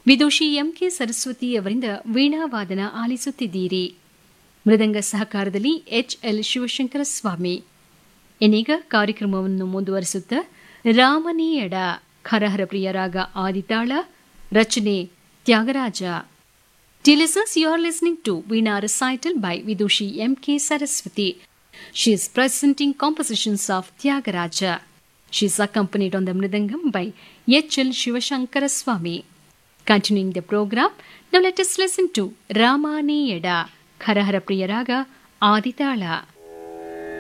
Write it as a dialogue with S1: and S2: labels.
S1: ವಿದೂಷಿ MK Saraswati ಅವರಿಂದ ವೀಣಾವಾದನ ಆಲಿಸುತ್ತಿದ್ದೀರಿ ಮೃದಂಗ ಸಹಕಾರದಲ್ಲಿ HL Shivashankara ಸ್ವಾಮಿ ಇನ್ನೀಗ ಕಾರ್ಯಕ್ರಮವನ್ನು ಮುಂದುವರಿಸುತ್ತಾ ರಾಮನೀಯಡ ಖರಹರ ಪ್ರಿಯರಾಗ ಆದಿತಾಳ ರಚನೆ Tyagaraja Listeners, you are listening to Veena recital by Vidushi M.K. Saraswati. She is presenting compositions of Tyagaraja. She is accompanied on the Mridangam by H.L. Shivashankara Swami. Continuing the program, now let us listen to Ramani Yeda, Kharahara Priyaraga, Aditala.